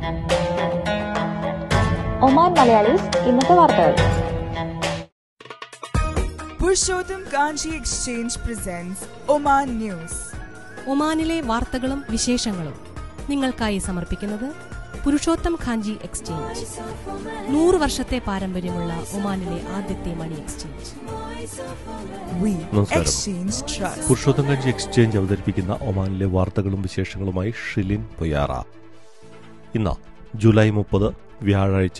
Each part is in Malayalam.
ഒമാൻ മലയാളീസ് ഇന്നത്തെ വാർത്തകൾ Purushottam Kanchi Exchange presents Oman News. ഒമാനിലെ വാർത്തകളും വിശേഷങ്ങളും നിങ്ങൾക്കായി സമർപ്പിക്കുന്നത് പുരുഷോത്തം ഖാഞ്ചി എക്സ്ചേഞ്ച് നൂറ് വർഷത്തെ പാരമ്പര്യമുള്ള ഒമാനിലെ ആദ്യത്തെ മണി എക്സ്ചേഞ്ച് We നമസ്കാരം. exchange trust. Purushottam Kanji Exchange അവതരിപ്പിക്കുന്ന ഒമാനിലെ വാർത്തകളും വിശേഷങ്ങളുമായി ഷിലിൻ പൊയ്യാറ ഇന്ന് ജൂലൈ മുപ്പത് വ്യാഴാഴ്ച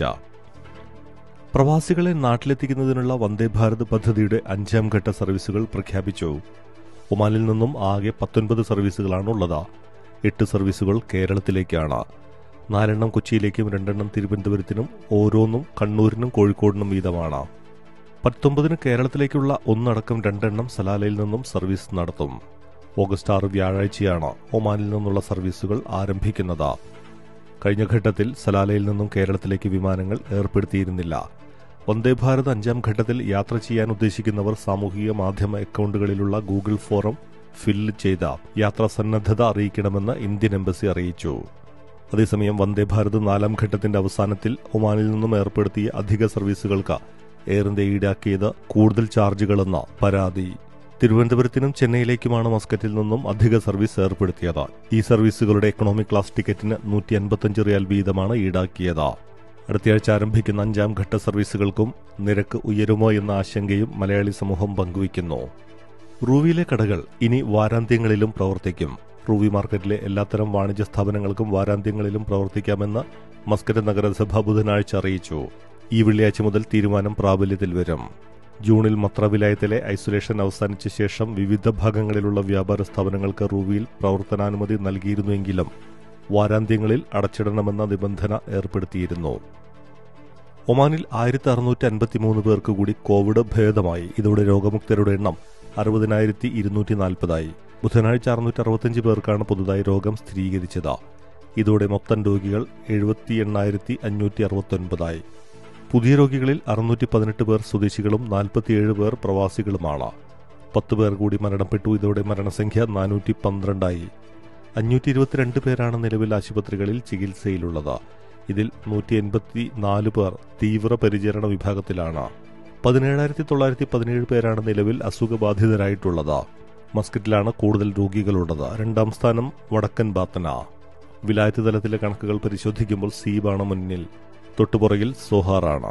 പ്രവാസികളെ നാട്ടിലെത്തിക്കുന്നതിനുള്ള വന്ദേ ഭാരത് പദ്ധതിയുടെ അഞ്ചാം ഘട്ട സർവീസുകൾ പ്രഖ്യാപിച്ചു ഒമാനിൽ നിന്നും ആകെ പത്തൊൻപത് സർവീസുകളാണുള്ളത് എട്ട് സർവീസുകൾ കേരളത്തിലേക്കാണ് നാലെണ്ണം കൊച്ചിയിലേക്കും രണ്ടെണ്ണം തിരുവനന്തപുരത്തിനും ഓരോന്നും കണ്ണൂരിനും കോഴിക്കോടിനും വീതമാണ് പത്തൊമ്പതിന് കേരളത്തിലേക്കുള്ള ഒന്നടക്കം രണ്ടെണ്ണം സലാലയിൽ നിന്നും സർവീസ് നടത്തും ഓഗസ്റ്റ് ആറ് വ്യാഴാഴ്ചയാണ് ഒമാനിൽ നിന്നുള്ള സർവീസുകൾ ആരംഭിക്കുന്നത് കഴിഞ്ഞ ഘട്ടത്തിൽ സലാലയിൽ നിന്നും കേരളത്തിലേക്ക് വിമാനങ്ങൾ ഏർപ്പെടുത്തിയിരുന്നില്ല വന്ദേ ഭാരത് അഞ്ചാം ഘട്ടത്തിൽ യാത്ര ചെയ്യാൻ ഉദ്ദേശിക്കുന്നവർ സാമൂഹിക മാധ്യമ അക്കൗണ്ടുകളിലുള്ള ഗൂഗിൾ ഫോറം ഫില്ല് ചെയ്ത യാത്രാ സന്നദ്ധത അറിയിക്കണമെന്ന് ഇന്ത്യൻ എംബസി അറിയിച്ചു അതേസമയം വന്ദേ ഭാരത് നാലാം ഘട്ടത്തിന്റെ അവസാനത്തിൽ ഒമാനിൽ നിന്നും ഏർപ്പെടുത്തിയ അധിക സർവീസുകൾക്ക് എയർ ഇന്ത്യ ഈടാക്കിയത് കൂടുതൽ ചാർജുകളെന്ന പരാതി തിരുവനന്തപുരത്തിനും ചെന്നൈയിലേക്കുമാണ് മസ്കറ്റിൽ നിന്നും അധിക സർവീസ് ഏർപ്പെടുത്തിയത് ഈ സർവീസുകളുടെ എക്കണോമിക് ക്ലാസ് ടിക്കറ്റിന് നൂറ്റി അൻപത്തഞ്ച് റിയാൽ വീതമാണ് ഈടാക്കിയത് അടുത്തയാഴ്ച ആരംഭിക്കുന്ന അഞ്ചാം ഘട്ട സർവീസുകൾക്കും നിരക്ക് ഉയരുമോ എന്ന ആശങ്കയും മലയാളി സമൂഹം പങ്കുവയ്ക്കുന്നു റൂവിയിലെ കടകൾ ഇനി വാരാന്ത്യങ്ങളിലും പ്രവർത്തിക്കും റൂവി മാർക്കറ്റിലെ എല്ലാത്തരം വാണിജ്യ സ്ഥാപനങ്ങൾക്കും വാരാന്ത്യങ്ങളിലും പ്രവർത്തിക്കാമെന്ന് മസ്കറ്റ് നഗരസഭ ബുധനാഴ്ച അറിയിച്ചു ഈ വെള്ളിയാഴ്ച മുതൽ തീരുമാനം പ്രാബല്യത്തിൽ വരും ജൂണിൽ മത്ര വിലായത്തിലെ ഐസൊലേഷൻ അവസാനിച്ച ശേഷം വിവിധ ഭാഗങ്ങളിലുള്ള വ്യാപാര സ്ഥാപനങ്ങൾക്ക് റൂവിയിൽ പ്രവർത്തനാനുമതി നൽകിയിരുന്നുവെങ്കിലും വാരാന്ത്യങ്ങളിൽ അടച്ചിടണമെന്ന നിബന്ധന ഏർപ്പെടുത്തിയിരുന്നു ഒമാനിൽ ആയിരത്തി അറുന്നൂറ്റി അൻപത്തിമൂന്ന് പേർക്ക് കൂടി കോവിഡ് ഭേദമായി ഇതോടെ രോഗമുക്തരുടെ എണ്ണം അറുപതിനായിരത്തി ഇരുന്നൂറ്റി നാൽപ്പതായി ബുധനാഴ്ച അറുന്നൂറ്റി അറുപത്തിയഞ്ച് പേർക്കാണ് പുതുതായി രോഗം സ്ഥിരീകരിച്ചത് ഇതോടെ മൊത്തം രോഗികൾ എഴുപത്തി എണ്ണായിരത്തി അഞ്ഞൂറ്റി അറുപത്തൊൻപതായി പുതിയ രോഗികളിൽ അറുന്നൂറ്റി പതിനെട്ട് പേർ സ്വദേശികളും നാൽപ്പത്തിയേഴ് പേർ പ്രവാസികളുമാണ് പത്ത് പേർ കൂടി മരണപ്പെട്ടു ഇതോടെ മരണസംഖ്യ നാനൂറ്റി പന്ത്രണ്ടായി അഞ്ഞൂറ്റി ഇരുപത്തിരണ്ട് പേരാണ് നിലവിൽ ആശുപത്രികളിൽ ചികിത്സയിലുള്ളത് ഇതിൽ നൂറ്റി എൺപത്തി നാല് പേർ തീവ്രപരിചരണ വിഭാഗത്തിലാണ് പതിനേഴായിരത്തി തൊള്ളായിരത്തി പതിനേഴ് പേരാണ് നിലവിൽ അസുഖബാധിതരായിട്ടുള്ളത് മസ്കറ്റിലാണ് കൂടുതൽ രോഗികളുള്ളത് രണ്ടാം സ്ഥാനം വടക്കൻ ബാത്തന വിലായത്ത് തലത്തിലെ കണക്കുകൾ പരിശോധിക്കുമ്പോൾ സീബാണ് മുന്നിൽ തൊട്ടുപുറകിൽ സോഹാറാണ്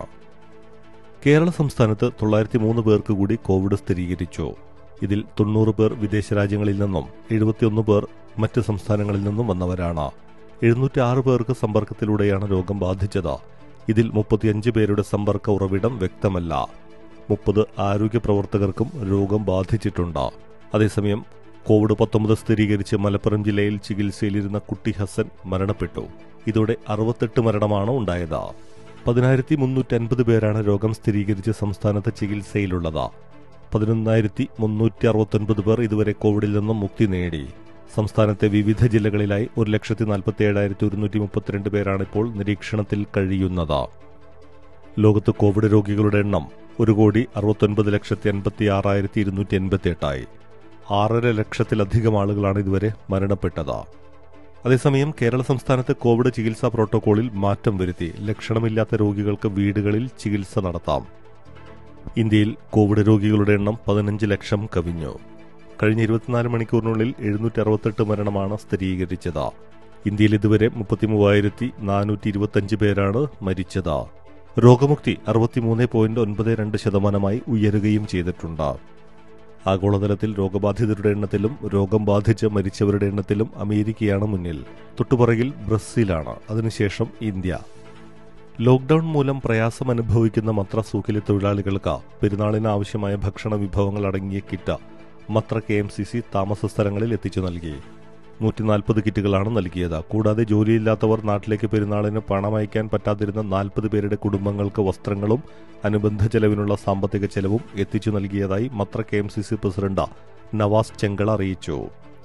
കേരള സംസ്ഥാനത്ത് തൊള്ളായിരത്തി മൂന്ന് പേർക്ക് കൂടി കോവിഡ് സ്ഥിരീകരിച്ചു ഇതിൽ തൊണ്ണൂറ് പേർ വിദേശ രാജ്യങ്ങളിൽ നിന്നും എഴുപത്തിയൊന്ന് പേർ മറ്റ് സംസ്ഥാനങ്ങളിൽ നിന്നും വന്നവരാണ് എഴുന്നൂറ്റി ആറ് പേർക്ക് സമ്പർക്കത്തിലൂടെയാണ് രോഗം ബാധിച്ചത് ഇതിൽ മുപ്പത്തിയഞ്ച് പേരുടെ സമ്പർക്ക ഉറവിടം വ്യക്തമല്ല മുപ്പത് ആരോഗ്യ പ്രവർത്തകർക്കും രോഗം ബാധിച്ചിട്ടുണ്ട് അതേസമയം കോവിഡ് പത്തൊമ്പത് സ്ഥിരീകരിച്ച് മലപ്പുറം ജില്ലയിൽ ചികിത്സയിലിരുന്ന കുട്ടി ഹസൻ മരണപ്പെട്ടു ഇതോടെ അറുപത്തെട്ട് മരണമാണ് ഉണ്ടായത് പതിനായിരത്തി മുന്നൂറ്റി അൻപത് പേരാണ് രോഗം സ്ഥിരീകരിച്ച് സംസ്ഥാനത്ത് ചികിത്സയിലുള്ളത് പതിനൊന്നായിരത്തി മുന്നൂറ്റി അറുപത്തൊൻപത് പേർ ഇതുവരെ കോവിഡിൽ നിന്നും മുക്തി നേടി സംസ്ഥാനത്തെ വിവിധ ജില്ലകളിലായി ഒരു ലക്ഷത്തി നാൽപ്പത്തി ഏഴായിരത്തി ഒരുന്നൂറ്റി മുപ്പത്തിരണ്ട് പേരാണ് ഇപ്പോൾ നിരീക്ഷണത്തിൽ കഴിയുന്നത് ലോകത്ത് കോവിഡ് രോഗികളുടെ എണ്ണം ഒരു കോടി അറുപത്തൊൻപത് ലക്ഷത്തി അൻപത്തി ആറായിരത്തി ഇരുന്നൂറ്റി എൺപത്തി എട്ടായി ആറര ലക്ഷത്തിലധികം ആളുകളാണ് ഇതുവരെ മരണപ്പെട്ടത് അതേസമയം കേരള സംസ്ഥാനത്ത് കോവിഡ് ചികിത്സാ പ്രോട്ടോകോളിൽ മാറ്റം വരുത്തി ലക്ഷണമില്ലാത്ത രോഗികൾക്ക് വീടുകളിൽ ചികിത്സ നടത്താം ഇന്ത്യയിൽ കോവിഡ് രോഗികളുടെ എണ്ണം പതിനഞ്ച് ലക്ഷം കവിഞ്ഞു കഴിഞ്ഞ ഇരുപത്തിനാല് മണിക്കൂറിനുള്ളിൽ എഴുന്നൂറ്റി അറുപത്തെട്ട് മരണമാണ് സ്ഥിരീകരിച്ചത് ഇന്ത്യയിൽ ഇതുവരെ മുപ്പത്തിമൂവായിരത്തി നാനൂറ്റി ഇരുപത്തിയഞ്ച് പേരാണ് മരിച്ചത് രോഗമുക്തി അറുപത്തിമൂന്ന് പോയിന്റ് ഒൻപത് രണ്ട് ശതമാനമായി ഉയരുകയും ചെയ്തിട്ടുണ്ട് ആഗോളതലത്തിൽ രോഗബാധിതരുടെ എണ്ണത്തിലും രോഗം ബാധിച്ച് മരിച്ചവരുടെ എണ്ണത്തിലും അമേരിക്കയാണ് മുന്നിൽ തൊട്ടുപുറകിൽ ബ്രസീലാണ് അതിനുശേഷം ഇന്ത്യ ലോക്ഡൌൺ മൂലം പ്രയാസം അനുഭവിക്കുന്ന മത്ര സൂക്കിലെ തൊഴിലാളികൾക്ക് പെരുന്നാളിന് ആവശ്യമായ ഭക്ഷണ വിഭവങ്ങൾ അടങ്ങിയ kit Mutrah K M C C താമസ സ്ഥലങ്ങളിൽ എത്തിച്ചു നൽകി നൂറ്റി നാൽപ്പത് കിറ്റുകളാണ് നൽകിയത് കൂടാതെ ജോലിയില്ലാത്തവർ നാട്ടിലേക്ക് പെരുന്നാളിന് പണം അയക്കാൻ പറ്റാതിരുന്ന നാൽപ്പത് പേരുടെ കുടുംബങ്ങൾക്ക് വസ്ത്രങ്ങളും അനുബന്ധ ചെലവിനുള്ള സാമ്പത്തിക ചെലവും എത്തിച്ചു നൽകിയതായി Mutrah K M C C president Navas Chengala അറിയിച്ചു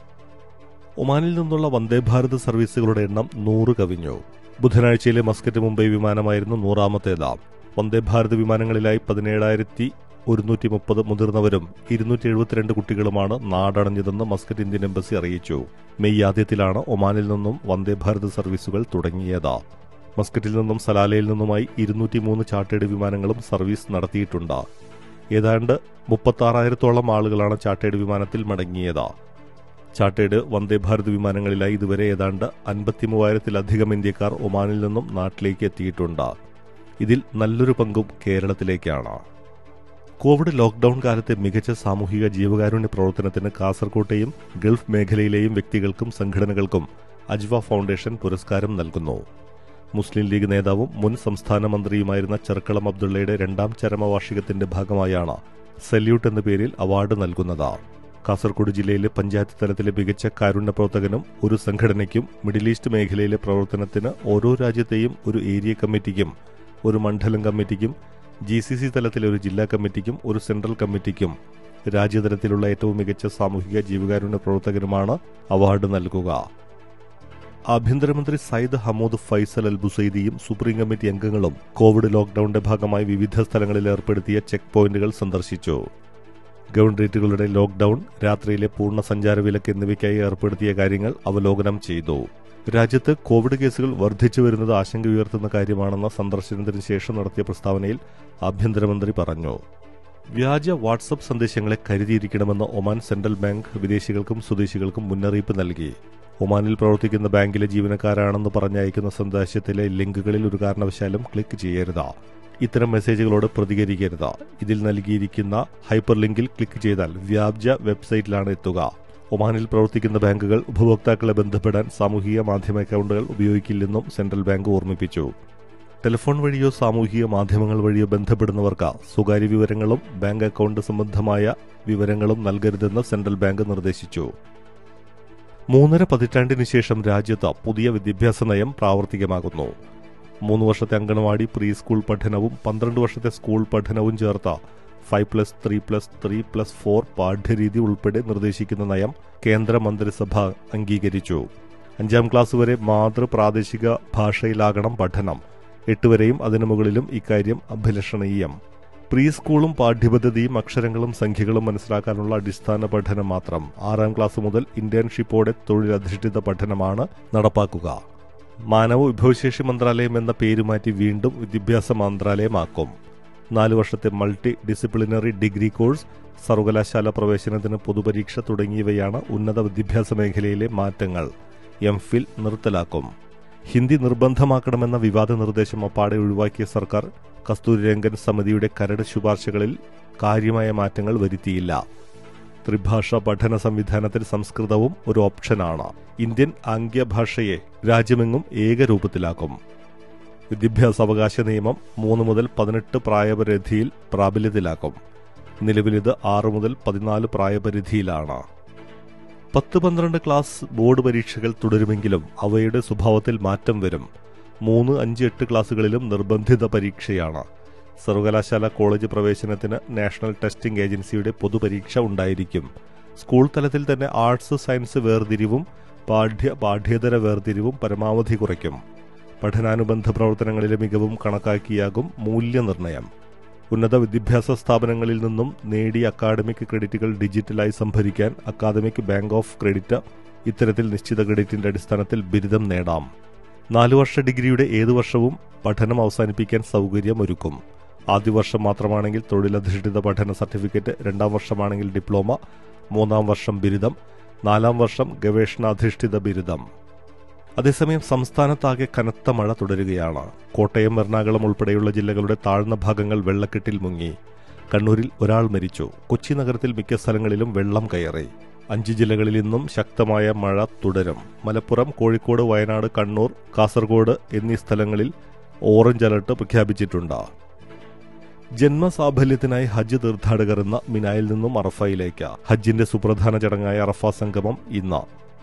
ഒമാനിൽ നിന്നുള്ള വന്ദേ ഭാരത് സർവീസുകളുടെ എണ്ണം നൂറ് കവിഞ്ഞു ബുധനാഴ്ചയിലെ മസ്കറ്റ് മുംബൈ വിമാനമായിരുന്നു നൂറാമത്തേത് വന്ദേ ഭാരത് വിമാനങ്ങളിലായി പതിനേഴായിരത്തി ഒരുന്നൂറ്റി മുപ്പത് മുതിർന്നവരും ഇരുന്നൂറ്റി എഴുപത്തിരണ്ട് കുട്ടികളുമാണ് നാടടഞ്ഞതെന്ന് മസ്കറ്റ് ഇന്ത്യൻ എംബസി അറിയിച്ചു മെയ് ആദ്യത്തിലാണ് ഒമാനിൽ നിന്നും വന്ദേ ഭാരത് സർവീസുകൾ തുടങ്ങിയത് മസ്കറ്റിൽ നിന്നും സലാലയിൽ നിന്നുമായി ഇരുന്നൂറ്റി മൂന്ന് ചാർട്ടേഡ് വിമാനങ്ങളും സർവീസ് നടത്തിയിട്ടുണ്ട് ഏതാണ്ട് മുപ്പത്താറായിരത്തോളം ആളുകളാണ് ചാർട്ടേഡ് വിമാനത്തിൽ മടങ്ങിയത് ചാർട്ടേഡ് വന്ദേ ഭാരത് വിമാനങ്ങളിലായി ഇതുവരെ ഏതാണ്ട് അൻപത്തി മൂവായിരത്തിലധികം ഇന്ത്യക്കാർ ഒമാനിൽ നിന്നും നാട്ടിലേക്ക് എത്തിയിട്ടുണ്ട് ഇതിൽ നല്ലൊരു പങ്കും കേരളത്തിലേക്കാണ് കോവിഡ് ലോക്ഡൌൺ കാലത്തെ മികച്ച സാമൂഹിക ജീവകാരുണ്യ പ്രവർത്തനത്തിന് കാസർകോട്ടെയും ഗൾഫ് മേഖലയിലെയും വ്യക്തികൾക്കും സംഘടനകൾക്കും അജ്വ ഫൗണ്ടേഷൻ പുരസ്കാരം നൽകുന്നു മുസ്ലിം ലീഗ് നേതാവും മുൻ സംസ്ഥാന മന്ത്രിയുമായിരുന്ന ചെർക്കളം അബ്ദുള്ളയുടെ രണ്ടാം ചരമവാർഷികത്തിന്റെ ഭാഗമായാണ് സല്യൂട്ട് എന്ന പേരിൽ അവാർഡ് നൽകുന്നത് കാസർഗോഡ് ജില്ലയിലെ പഞ്ചായത്ത് തലത്തിലെ മികച്ച കാരുണ്യ പ്രവർത്തകനും ഒരു സംഘടനയ്ക്കും മിഡിൽ ഈസ്റ്റ് മേഖലയിലെ പ്രവർത്തനത്തിന് ഓരോ രാജ്യത്തെയും ഒരു ഏരിയ കമ്മിറ്റിക്കും ഒരു മണ്ഡലം കമ്മിറ്റിക്കും ജി സി സി തലത്തിലെ ഒരു ജില്ലാ കമ്മിറ്റിക്കും ഒരു സെൻട്രൽ കമ്മിറ്റിക്കും രാജ്യതലത്തിലുള്ള ഏറ്റവും മികച്ച സാമൂഹിക ജീവകാരുണ്യ പ്രവർത്തകനുമാണ് അവാർഡ് നൽകുക ആഭ്യന്തരമന്ത്രി സയ്യിദ് ഹമൂദ് ഫൈസൽ അൽ ബുസൈദിയും സുപ്രീം കമ്മിറ്റി അംഗങ്ങളും കോവിഡ് ലോക്ഡൌണിന്റെ ഭാഗമായി വിവിധ സ്ഥലങ്ങളിൽ ഏർപ്പെടുത്തിയ ചെക്ക് പോയിന്റുകൾ സന്ദർശിച്ചു ഗവൺറേറ്റുകളുടെ ലോക്ഡൌൺ രാത്രിയിലെ പൂർണ്ണ സഞ്ചാര വിലക്ക് എന്നിവയ്ക്കായി ഏർപ്പെടുത്തിയ കാര്യങ്ങൾ അവലോകനം ചെയ്തു രാജ്യത്ത് കോവിഡ് കേസുകൾ വർദ്ധിച്ചു വരുന്നത് ആശങ്ക ഉയർത്തുന്ന കാര്യമാണെന്ന സന്ദർശനത്തിന് ശേഷം നടത്തിയ പ്രസ്താവനയിൽ ആഭ്യന്തരമന്ത്രി പറഞ്ഞു വ്യാജ വാട്സപ്പ് സന്ദേശങ്ങളെ കരുതിയിരിക്കണമെന്ന് ഒമാൻ സെൻട്രൽ ബാങ്ക് വിദേശികൾക്കും സ്വദേശികൾക്കും മുന്നറിയിപ്പ് നൽകി ഒമാനിൽ പ്രവർത്തിക്കുന്ന ബാങ്കിലെ ജീവനക്കാരാണെന്ന് പറഞ്ഞയക്കുന്ന സന്ദേശത്തിലെ ലിങ്കുകളിൽ ഒരു കാരണവശാലും ക്ലിക്ക് ചെയ്യരുത് ഇത്തരം മെസ്സേജുകളോട് പ്രതികരിക്കരുത് ഇതിൽ നൽകിയിരിക്കുന്ന ഹൈപ്പർ ലിങ്കിൽ ക്ലിക്ക് ചെയ്താൽ വ്യാജ വെബ്സൈറ്റിലാണ് എത്തുക ഒമാനിൽ പ്രവർത്തിക്കുന്ന ബാങ്കുകൾ ഉപഭോക്താക്കളെ ബന്ധപ്പെടാൻ സാമൂഹിക മാധ്യമ അക്കൗണ്ടുകൾ ഉപയോഗിക്കില്ലെന്നും സെൻട്രൽ ബാങ്ക് ഓർമ്മിപ്പിച്ചു ടെലിഫോൺ വഴിയോ സാമൂഹിക മാധ്യമങ്ങൾ വഴിയോ ബന്ധപ്പെടുന്നവർക്ക് സ്വകാര്യ വിവരങ്ങളും ബാങ്ക് അക്കൗണ്ട് സംബന്ധമായ വിവരങ്ങളും നൽകരുതെന്ന് സെൻട്രൽ ബാങ്ക് നിർദ്ദേശിച്ചു മൂന്നര പതിറ്റാണ്ടിന് ശേഷം രാജ്യത്ത് പുതിയ വിദ്യാഭ്യാസ നയം പ്രാവർത്തികമാകുന്നു മൂന്ന് വർഷത്തെ അംഗൻവാടി പ്രീ സ്കൂൾ പഠനവും പന്ത്രണ്ട് വർഷത്തെ സ്കൂൾ പഠനവും ചേർത്ത five plus three plus three plus four പാഠ്യരീതി ഉൾപ്പെടെ നിർദ്ദേശിക്കുന്ന നയം കേന്ദ്ര മന്ത്രിസഭ അംഗീകരിച്ചു അഞ്ചാം ക്ലാസ് വരെ മാതൃ പ്രാദേശിക ഭാഷയിലാകണം പഠനം എട്ട് വരെയും അതിനു മുകളിലും ഇക്കാര്യം അഭിലഷണീയം പ്രീ സ്കൂളും പാഠ്യപദ്ധതിയും അക്ഷരങ്ങളും സംഖ്യകളും മനസ്സിലാക്കാനുള്ള അടിസ്ഥാന പഠനം മാത്രം ആറാം ക്ലാസ് മുതൽ ഇന്റേൺഷിപ്പോടെ തൊഴിലധിഷ്ഠിത പഠനമാണ് നടപ്പാക്കുക മാനവ വിഭവശേഷി മന്ത്രാലയം എന്ന പേര് മാറ്റി വീണ്ടും വിദ്യാഭ്യാസ മന്ത്രാലയമാക്കും നാല് വർഷത്തെ മൾട്ടി ഡിസിപ്ലിനറി ഡിഗ്രി കോഴ്സ് സർവകലാശാല പ്രവേശനത്തിന് പൊതുപരീക്ഷ തുടങ്ങിയവയാണ് ഉന്നത വിദ്യാഭ്യാസ മേഖലയിലെ മാറ്റങ്ങൾ എം ഫിൽ നിർത്തലാക്കും ഹിന്ദി നിർബന്ധമാക്കണമെന്ന വിവാദ നിർദ്ദേശം അപ്പാടെ ഒഴിവാക്കിയ സർക്കാർ കസ്തൂരിരംഗൻ സമിതിയുടെ കരട് ശുപാർശകളിൽ കാര്യമായ മാറ്റങ്ങൾ വരുത്തിയില്ല ത്രിഭാഷ പഠന സംവിധാനത്തിൽ സംസ്കൃതവും ഒരു ഓപ്ഷനാണ് ഇന്ത്യൻ ആംഗ്യഭാഷയെ രാജ്യമെങ്ങും ഏകരൂപത്തിലാക്കും വിദ്യാഭ്യാസ അവകാശ നിയമം മൂന്ന് മുതൽ പതിനെട്ട് പ്രായപരിധിയിൽ പ്രാബല്യത്തിലാക്കും നിലവിലിത് ആറ് മുതൽ പതിനാല് പ്രായപരിധിയിലാണ് പത്ത് പന്ത്രണ്ട് ക്ലാസ് ബോർഡ് പരീക്ഷകൾ തുടരുമെങ്കിലും അവയുടെ സ്വഭാവത്തിൽ മാറ്റം വരും മൂന്ന് അഞ്ച് എട്ട് ക്ലാസ്സുകളിലും നിർബന്ധിത പരീക്ഷയാണ് സർവകലാശാല കോളേജ് പ്രവേശനത്തിന് നാഷണൽ ടെസ്റ്റിംഗ് ഏജൻസിയുടെ പൊതുപരീക്ഷ ഉണ്ടായിരിക്കും സ്കൂൾ തലത്തിൽ തന്നെ ആർട്സ് സയൻസ് വേർതിരിവും പാഠ്യ പാഠ്യേതര വേർതിരിവും പരമാവധി കുറയ്ക്കും പഠനാനുബന്ധ പ്രവർത്തനങ്ങളിലെ മികവും കണക്കാക്കിയാകും മൂല്യനിർണ്ണയം ഉന്നത വിദ്യാഭ്യാസ സ്ഥാപനങ്ങളിൽ നിന്നും നേടിയ അക്കാഡമിക് ക്രെഡിറ്റുകൾ ഡിജിറ്റലായി സംഭരിക്കാൻ അക്കാദമിക് ബാങ്ക് ഓഫ് ക്രെഡിറ്റ് ഇത്തരത്തിൽ നിശ്ചിത ക്രെഡിറ്റിന്റെ അടിസ്ഥാനത്തിൽ ബിരുദം നേടാം നാലു വർഷ ഡിഗ്രിയുടെ ഏതു വർഷവും പഠനം അവസാനിപ്പിക്കാൻ സൗകര്യമൊരുക്കും ആദ്യ വർഷം മാത്രമാണെങ്കിൽ തൊഴിലധിഷ്ഠിത പഠന സർട്ടിഫിക്കറ്റ് രണ്ടാം വർഷമാണെങ്കിൽ ഡിപ്ലോമ മൂന്നാം വർഷം ബിരുദം നാലാം വർഷം ഗവേഷണാധിഷ്ഠിത ബിരുദം അതേസമയം സംസ്ഥാനത്താകെ കനത്ത മഴ തുടരുകയാണ് കോട്ടയം എറണാകുളം ഉൾപ്പെടെയുള്ള ജില്ലകളുടെ താഴ്ന്ന ഭാഗങ്ങൾ വെള്ളക്കെട്ടിൽ മുങ്ങി കണ്ണൂരിൽ ഒരാൾ മരിച്ചു കൊച്ചി നഗരത്തിൽ മിക്ക സ്ഥലങ്ങളിലും വെള്ളം കയറി അഞ്ച് ജില്ലകളിൽ ഇന്നും ശക്തമായ മഴ തുടരും മലപ്പുറം കോഴിക്കോട് വയനാട് കണ്ണൂർ കാസർഗോഡ് എന്നീ സ്ഥലങ്ങളിൽ ഓറഞ്ച് അലർട്ട് പ്രഖ്യാപിച്ചിട്ടുണ്ട് ജന്മസാഫല്യത്തിനായി ഹജ്ജ് തീർത്ഥാടകർ ഇന്ന് മിനായിൽ നിന്നും അറഫയിലേക്ക് ഹജ്ജിന്റെ സുപ്രധാന ചടങ്ങായ അറഫ സംഗമം ഇന്ന്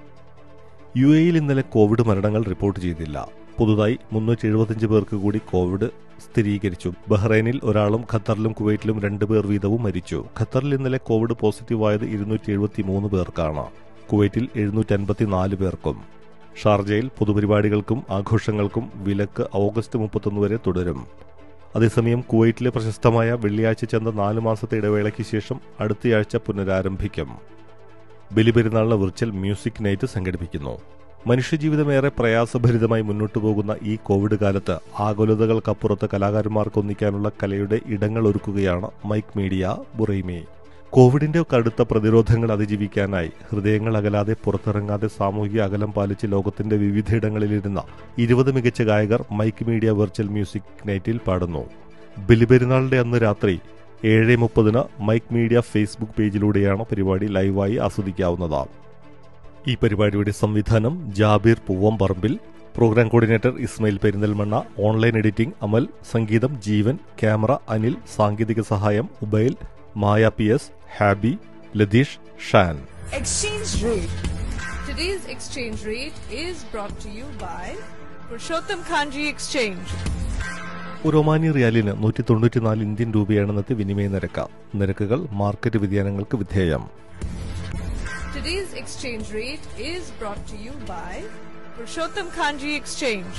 യു എയിൽ ഇന്നലെ കോവിഡ് മരണങ്ങൾ റിപ്പോർട്ട് ചെയ്തില്ല പുതുതായി മുന്നൂറ്റി എഴുപത്തിയഞ്ച് പേർക്ക് കൂടി കോവിഡ് സ്ഥിരീകരിച്ചു ബഹ്റൈനിൽ ഒരാളും ഖത്തറിലും കുവൈറ്റിലും രണ്ടുപേർ വീതവും മരിച്ചു ഖത്തറിൽ ഇന്നലെ കോവിഡ് പോസിറ്റീവായത് ഇരുന്നൂറ്റി എഴുപത്തി മൂന്ന് പേർക്കാണ് കുവൈറ്റിൽ എഴുന്നൂറ്റി അൻപത്തിനാല് പേർക്കും ഷാർജയിൽ പൊതുപരിപാടികൾക്കും ആഘോഷങ്ങൾക്കും വിലക്ക് ഓഗസ്റ്റ് മുപ്പത്തൊന്ന് വരെ തുടരും അതേസമയം കുവൈറ്റിലെ പ്രശസ്തമായ വെള്ളിയാഴ്ച ചന്ത നാല് മാസത്തെ ഇടവേളയ്ക്ക് ശേഷം അടുത്തയാഴ്ച പുനരാരംഭിക്കും ബലിപെരുന്നാളിന് വിർച്വൽ മ്യൂസിക് നൈറ്റ് സംഘടിപ്പിക്കുന്നു മനുഷ്യജീവിതമേറെ പ്രയാസഭരിതമായി മുന്നോട്ടു പോകുന്ന ഈ കോവിഡ് കാലത്ത് ആകുലതകൾക്കപ്പുറത്ത് കലാകാരന്മാർക്ക് ഒന്നിക്കാനുള്ള കലയുടെ ഇടങ്ങൾ ഒരുക്കുകയാണ് മൈക്ക് മീഡിയ ബുറൈമേ കോവിഡിന്റെ കടുത്ത പ്രതിരോധങ്ങൾ അതിജീവിക്കാനായി ഹൃദയങ്ങൾ അകലാതെ പുറത്തിറങ്ങാതെ സാമൂഹിക അകലം പാലിച്ച് ലോകത്തിന്റെ വിവിധയിടങ്ങളിലിരുന്ന ഇരുപത് മികച്ച ഗായകർ മൈക്ക് മീഡിയ വെർച്വൽ മ്യൂസിക് നൈറ്റിൽ പാടുന്നു ബലിപെരുന്നാളിന്റെ അന്ന് രാത്രി ഏഴ് മുപ്പതിന് മൈക്ക് മീഡിയ ഫേസ്ബുക്ക് പേജിലൂടെയാണ് പരിപാടി ലൈവായി ആസ്വദിക്കാവുന്നത് ഈ പരിപാടിയുടെ സംവിധാനം Jabir Poovamparambil program coordinator Ismail Perinthalmanna online editing Amal സംഗീതം ജീവൻ ക്യാമറ അനിൽ സാങ്കേതിക സഹായം Ubail Maya P S Habi Latheesh Shan Exchange rate. Today's exchange rate is brought to you by Purushottam Kanji Exchange. ഒരു ഒമാനി റിയാലിന് നൂറ്റി തൊണ്ണൂറ്റിനാല് ഇന്ത്യൻ രൂപയാണ് ഇന്നത്തെ വിനിമയ നിരക്ക് നിരക്കുകൾ മാർക്കറ്റ് വ്യതിയാനങ്ങൾക്ക് വിധേയം Today's exchange rate is brought to you by Purushottam Kanji Exchange.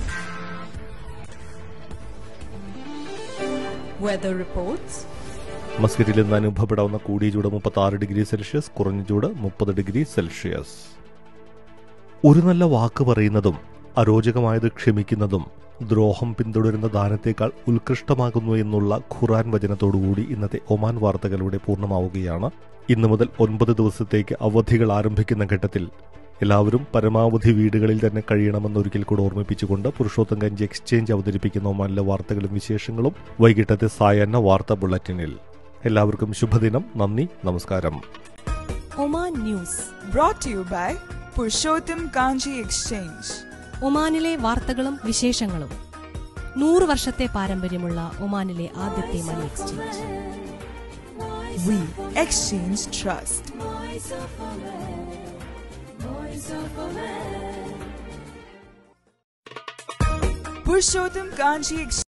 Weather reports. മസ്കറ്റിൽ ഇന്ന് അനുഭവപ്പെടാവുന്ന കൂടിയ ചൂട് മുപ്പത്തി ആറ് ഡിഗ്രി സെൽഷ്യസ് കുറഞ്ഞ ചൂട് മുപ്പത് ഡിഗ്രി സെൽഷ്യസ് ഒരു നല്ല വാക്ക് പറയുന്നതും അരോചകമായത് ക്ഷമിക്കുന്നതും ദ്രോഹം പിന്തുടരുന്ന ദാനത്തേക്കാൾ ഉത്കൃഷ്ടമാകുന്നു എന്നുള്ള ഖുറാൻ വചനത്തോടുകൂടി ഇന്നത്തെ ഒമാൻ വാർത്തകളുടെ പൂർണ്ണമാവുകയാണ് ഇന്നു മുതൽ ഒൻപത് ദിവസത്തേക്ക് അവധികൾ ആരംഭിക്കുന്ന ഘട്ടത്തിൽ എല്ലാവരും പരമാവധി വീടുകളിൽ തന്നെ കഴിയണമെന്ന് ഒരിക്കൽ കൂടെ ഓർമ്മിപ്പിച്ചുകൊണ്ട് പുരുഷോത്തം കഞ്ചി എക്സ്ചേഞ്ച് അവതരിപ്പിക്കുന്ന ഒമാനിലെ വാർത്തകളും വിശേഷങ്ങളും വൈകിട്ടത്തെ സായാഹ്ന വാർത്താ ബുള്ളറ്റിനിൽ എല്ലാവർക്കും ശുഭദിനം നന്ദി നമസ്കാരം Oman news Brought to you by Purushottam Kanji Exchange. ഒമാനിലെ വാർത്തകളും വിശേഷങ്ങളും നൂറ് വർഷത്തെ പാരമ്പര്യമുള്ള ഒമാനിലെ ആദ്യത്തെ money exchange We exchange trust. Purushottam Kanji Exchange.